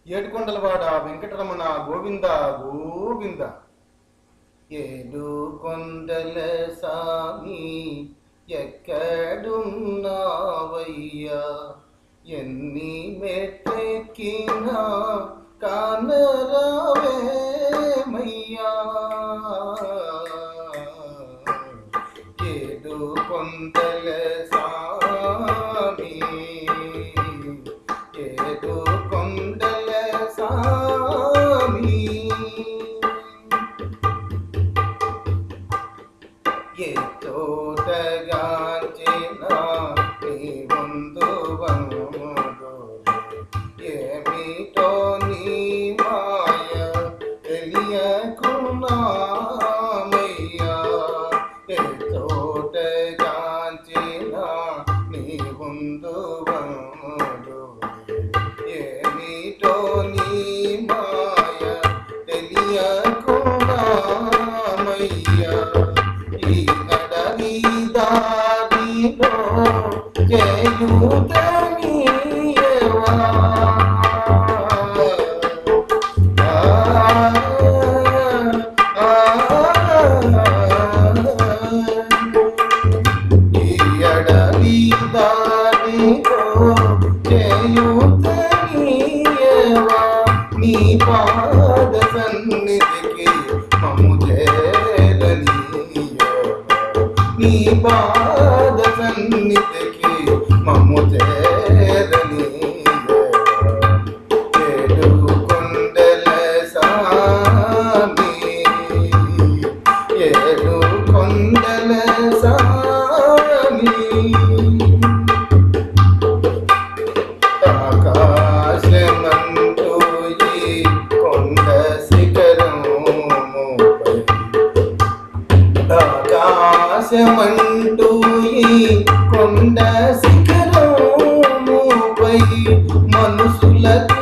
ఏడుకొండలవాడ వెంకటరమణ గోవింద గోవింద ఏడు కొండల సామి ఎక్కడున్నావయ్యా ఎన్ని మెట్లెక్కినా కానరావేమయ్యా ఏడు కొండల సామి ఏడు కొండల సామి ఏ తోటగాంచిన నీ ముందు వంగు ఏమిటో నీ మాయ తెలియకున్నామయ్యా ఏ తోటగాంచిన నీ ముందు వంగు ఏమిటో నీ మాయ తెలియకున్నామయ్యా ఈ అడవి దారిలో చేయుతనీయవా ఆ, ఆ, ఈ అడవి దారిలో చేయుతనీయవా నీ పాద సన్నిధికి మము చేరనీయవా నీ పాద సన్నిధికి మమ్ము చేరనీయవా ఏడు కొండల సామి ఏడు కొండల సామి ఆకాశమంటూ ఈ కొండ శిఖరముపై ఆకాశమంటూ ఈ కొండ శిఖరముపై మనుషులకు